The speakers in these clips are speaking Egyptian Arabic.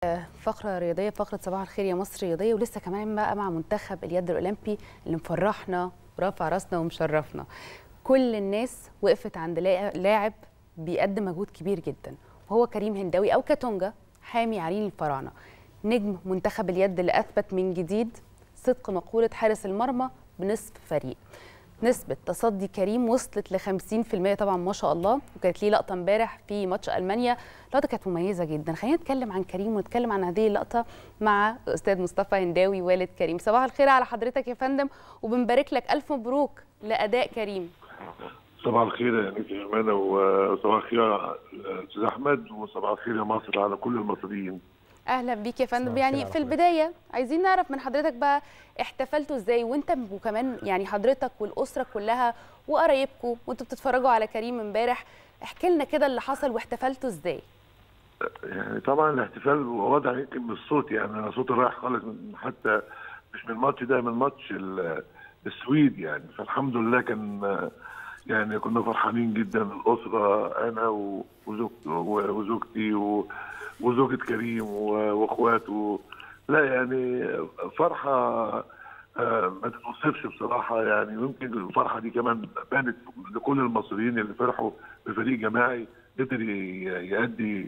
فقرة رياضية فقرة صباح الخير يا مصر رياضية ولسه كمان بقى مع منتخب اليد الأولمبي اللي مفرحنا ورافع راسنا ومشرفنا كل الناس وقفت عند لاعب بيقدم مجهود كبير جدا وهو كريم هنداوي أو كاتونجا حامي عرين الفراعنة نجم منتخب اليد اللي أثبت من جديد صدق مقولة حارس المرمى بنصف فريق نسبة تصدي كريم وصلت ل 50% طبعا ما شاء الله وكانت ليه لقطة امبارح في ماتش ألمانيا لقطة كانت مميزة جدا خلينا نتكلم عن كريم ونتكلم عن هذه اللقطة مع أستاذ مصطفى هنداوي والد كريم صباح الخير على حضرتك يا فندم وبنبارك لك ألف مبروك لأداء كريم صباح الخير يا نيكي جمانة وصباح الخير يا أستاذ أحمد وصباح الخير يا مصر على كل المصريين اهلا بيك يا فندم يعني في البدايه عايزين نعرف من حضرتك بقى احتفلتوا ازاي وانت وكمان يعني حضرتك والاسره كلها وقرايبكم وانتوا بتتفرجوا على كريم امبارح احكي لنا كده اللي حصل واحتفلتوا ازاي يعني طبعا الاحتفال واضح يمكن من الصوت يعني انا صوتي رايح خالص من حتى مش من الماتش ده من ماتش السويد يعني فالحمد لله كان يعني كنا فرحانين جدا الاسره انا وزوجتي وزوجة كريم واخواته لا يعني فرحة ما تتوصفش بصراحة يعني يمكن الفرحة دي كمان بانت لكل المصريين اللي فرحوا بفريق جماعي قدر يأدي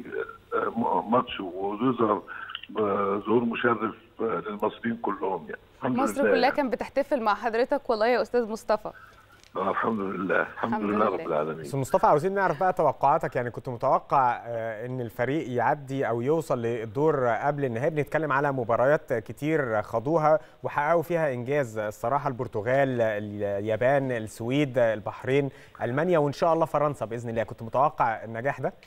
ماتش ويظهر ظهور مشرف للمصريين كلهم يعني الحمد مصر لله كلها كانت بتحتفل مع حضرتك والله يا أستاذ مصطفى آه الحمد لله الحمد, الحمد لله رب العالمين بس مصطفى عاوزين نعرف بقى توقعاتك يعني كنت متوقع ان الفريق يعدي او يوصل للدور قبل النهائي بنتكلم على مباريات كتير خاضوها وحققوا فيها انجاز الصراحه البرتغال اليابان السويد البحرين المانيا وان شاء الله فرنسا باذن الله كنت متوقع النجاح ده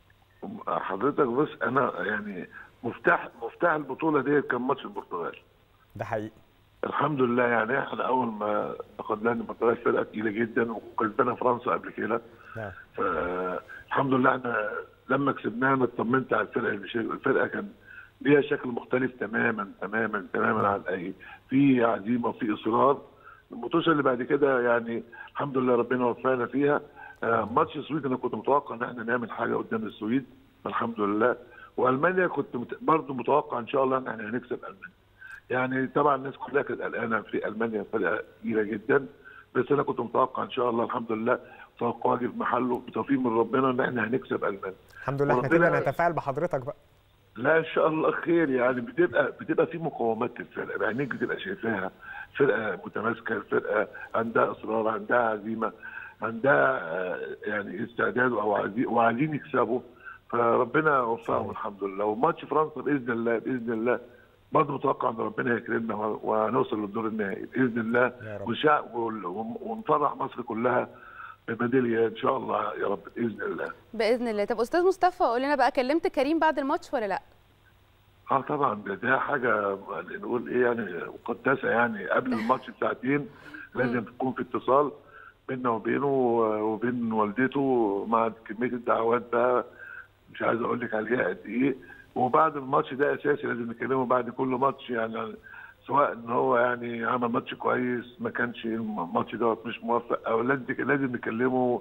حضرتك بص انا يعني مفتاح مفتاح البطوله دي كان ماتش البرتغال ده حقيقي الحمد لله يعني احنا اول ما اخذنا البرتغال فرقه تقيله جدا وكسبنا فرنسا قبل كده نعم فالحمد لله احنا لما كسبناها انا اطمنت على الفرقه الفرقه كان ليها شكل مختلف تماما تماما تماما عن اي في عزيمه وفي اصرار المطوشه اللي بعد كده يعني الحمد لله ربنا وفقنا فيها آه ماتش السويد انا كنت متوقع ان احنا نعمل حاجه قدام السويد الحمد لله والمانيا كنت برضه متوقع ان شاء الله ان احنا هنكسب المانيا يعني طبعا الناس كلها كانت قلقانه في المانيا فرقه كبيره جدا بس انا كنت متوقع ان شاء الله الحمد لله توقعي في محله بتوفيق من ربنا ان احنا هنكسب المانيا الحمد لله احنا كده نتفائل بحضرتك بقى لا ان شاء الله خير يعني بتبقى بتبقى في مقاومات للفرقه بعينيك بتبقى شايفاها فرقه متماسكه فرقه عندها اصرار عندها عزيمه عندها يعني استعداد وعايزين يكسبوا فربنا وفقهم الحمد لله وماتش فرنسا باذن الله باذن الله برضه متوقع ان ربنا يكرمنا وهنوصل للدور النهائي باذن الله وشاء ونفرح مصر كلها بميداليه ان شاء الله يا رب باذن الله باذن الله طب استاذ مصطفى قول لنا بقى كلمت كريم بعد الماتش ولا لا؟ اه طبعا ده, ده حاجه نقول ايه يعني مقدسه يعني قبل الماتش بساعتين لازم تكون في اتصال بيننا وبينه وبين والدته مع كميه الدعوات بقى مش عايز اقول لك عليها قد ايه وبعد الماتش ده اساسي لازم نكلمه بعد كل ماتش يعني سواء ان هو يعني عمل ماتش كويس ما كانش الماتش دوت مش موفق او لازم لازم نكلمه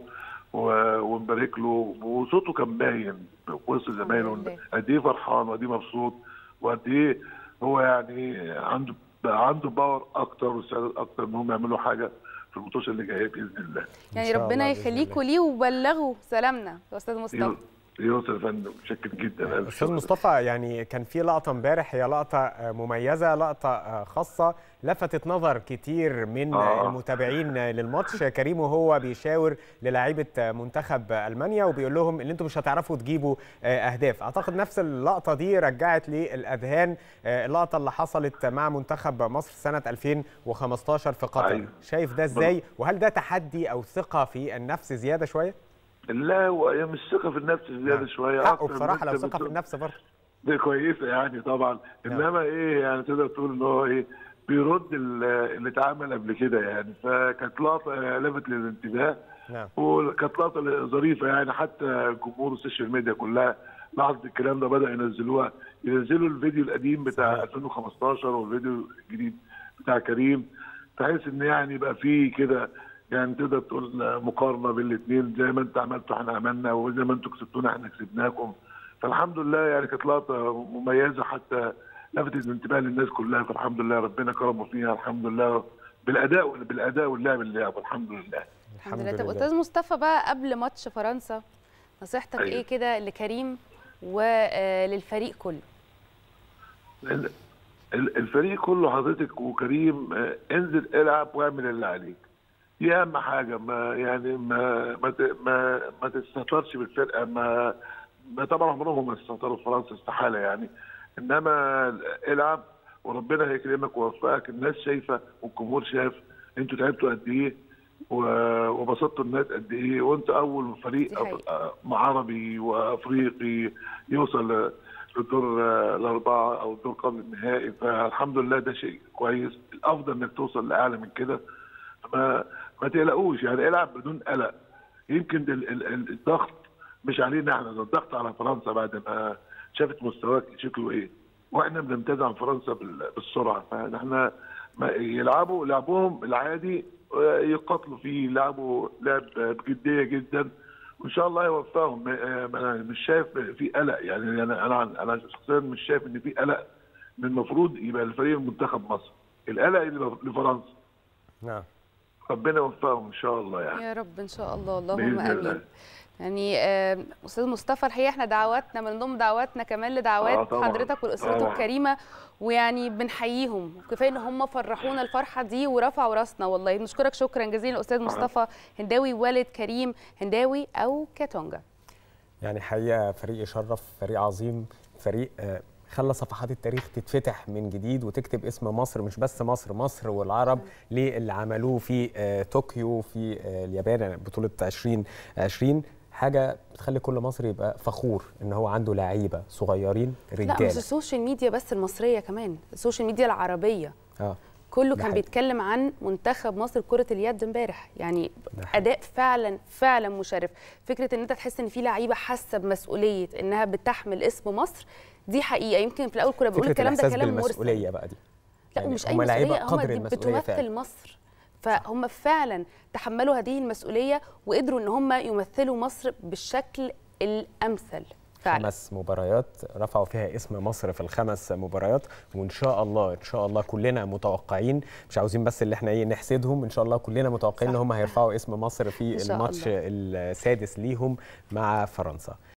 ونبارك له وصوته كان باين وسط زمايله قد ايه فرحان وقد ايه مبسوط وقد ايه هو يعني عنده عنده باور اكتر واستعداد اكتر ان هم يعملوا حاجه في المطوشه اللي جايه باذن الله. يعني ربنا يخليكوا ليه وبلغوا سلامنا يا استاذ مصطفى. يوصل يا فندم متشكر جدا استاذ مصطفى يعني كان في لقطه امبارح هي لقطه مميزه لقطه خاصه لفتت نظر كتير من آه. المتابعين للماتش كريم وهو بيشاور للاعيبه منتخب المانيا وبيقول لهم ان انتم مش هتعرفوا تجيبوا اهداف اعتقد نفس اللقطه دي رجعت للاذهان اللقطه اللي حصلت مع منتخب مصر سنه 2015 في قطر أيوه. شايف ده ازاي وهل ده تحدي او ثقه في النفس زياده شويه لا هو مش ثقه في النفس زياده شويه حقه بصراحه لو ثقه في النفس برضه دي كويسه يعني طبعا انما ايه يعني تقدر تقول ان هو ايه بيرد اللي اتعمل قبل كده يعني فكانت لقطه لفت للانتباه نعم وكانت لقطه ظريفه يعني حتى جمهور السوشيال ميديا كلها لاحظت الكلام ده بدا ينزلوها ينزلوا الفيديو القديم بتاع 2015 والفيديو الجديد بتاع كريم بحيث ان يعني يبقى فيه كده يعني تقدر تقول مقارنه بين الاثنين زي ما انت عملتوا احنا عملنا وزي ما انتوا كسبتونا احنا كسبناكم فالحمد لله يعني كانت لقطه مميزه حتى لفتت انتباه للناس كلها فالحمد لله ربنا كرمه فيها الحمد لله بالاداء بالاداء واللعب اللي لعبه الحمد لله الحمد لله طب استاذ مصطفى بقى قبل ماتش فرنسا نصيحتك أيوة. ايه كده لكريم وللفريق كله ال- ال- الفريق كله حضرتك وكريم آه، انزل العب واعمل اللي عليك دي اهم حاجه ما يعني ما ما ت- ما, ما تستهترش بالفرقه ما ما طبعا عمرهم ما استهتروا في فرنسا استحاله يعني انما العب وربنا هيكرمك ويوفقك الناس شايفه والجمهور شاف انتوا تعبتوا قد ايه و- وبسطتوا الناس قد ايه وانت اول دي فريق حقيقة. أف- آه، عربي وافريقي يوصل ل- للدور آه، الاربعه او الدور قبل النهائي فالحمد لله ده شيء كويس الافضل انك توصل لاعلى من كده ما ما تقلقوش يعني العب بدون قلق يمكن ال- ال- ال- الضغط مش علينا احنا ده الضغط على فرنسا بعد ما شافت مستواك شكله ايه واحنا بنمتاز عن فرنسا بال- بالسرعه فاحنا ما يلعبوا لعبهم العادي آه، يقاتلوا فيه يلعبوا لعب بجديه جدا وان شاء الله يوفقهم آه، انا مش شايف في قلق يعني انا انا انا شخصيا مش شايف ان في قلق من المفروض يبقى الفريق المنتخب مصر القلق اللي لفرنسا نعم ربنا يوفقهم ان شاء الله يعني يا رب ان شاء الله اللهم بإذن امين الله. يعني آه، استاذ مصطفى الحقيقه احنا دعواتنا من ضمن دعواتنا كمان لدعوات آه، طبعاً. حضرتك والاسرته طبعاً. الكريمه ويعني بنحييهم كفايه ان هم فرحونا الفرحه دي ورفعوا راسنا والله نشكرك شكرا جزيلا استاذ مصطفى هنداوي والد كريم هنداوي او كاتونجا يعني حقيقه فريق يشرف فريق عظيم فريق آه، خلى صفحات التاريخ تتفتح من جديد وتكتب اسم مصر مش بس مصر مصر والعرب للي عملوه في آه، طوكيو في آه، اليابان بطوله 2020 حاجه بتخلي كل مصري يبقى فخور ان هو عنده لعيبه صغيرين لا مش رجاله السوشيال ميديا بس المصريه كمان السوشيال ميديا العربيه اه كله ده كان حقيقي. بيتكلم عن منتخب مصر كرة اليد امبارح يعني ده حقيقي. اداء فعلا فعلا مشرف فكرة ان انت تحس ان في لعيبة حاسة بمسؤولية انها بتحمل اسم مصر دي حقيقة يمكن في الاول كنا بنقول فكره الكلام ده الاحساس كلام مرسل بالمسؤوليه بقى دي لا يعني ومش اي هم لعيبة مسؤولية هم قدر دي المسؤولية بتمثل فعلا. مصر فهم فعلا تحملوا هذه المسؤولية وقدروا ان هم يمثلوا مصر بالشكل الامثل فعلا خمس مباريات رفعوا فيها اسم مصر في الخمس مباريات وان شاء الله ان شاء الله كلنا متوقعين مش عاوزين بس اللي احنا ايه نحسدهم ان شاء الله كلنا متوقعين ان صح. هم هيرفعوا اسم مصر إن في شاء الماتش الله. السادس ليهم مع فرنسا